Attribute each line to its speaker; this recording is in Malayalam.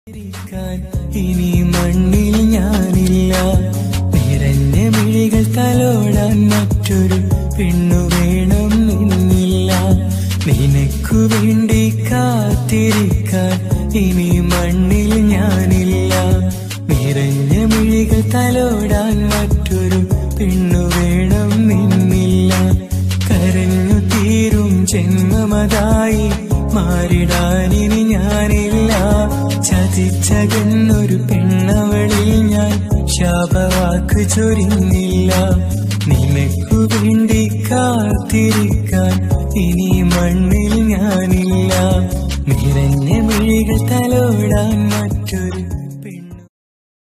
Speaker 1: ഇരിക്കാൻ ഇനി മണ്ണിൽ ഞാനില്ല നിറഞ്ഞ മിഴികൾ തലോടാൻ മറ്റൊരു പെണ്ണു വേണം എന്നില്ല നിനക്കു വേണ്ടി കാത്തിരിക്കാൻ ഇനി മണ്ണിൽ ഞാനില്ല നിറഞ്ഞ മിഴികൾ തലോടാൻ മറ്റൊരു പെണ്ണു വേണം എന്നില്ല കരഞ്ഞു തീരും ജന്മമതായി മാറിടാനിനി ഞാനില്ല ചതിച്ചകന്നൊരു പെണ്ണവളിൽ ഞാൻ ശാപവാക്ക് ചൊരിഞ്ഞില്ല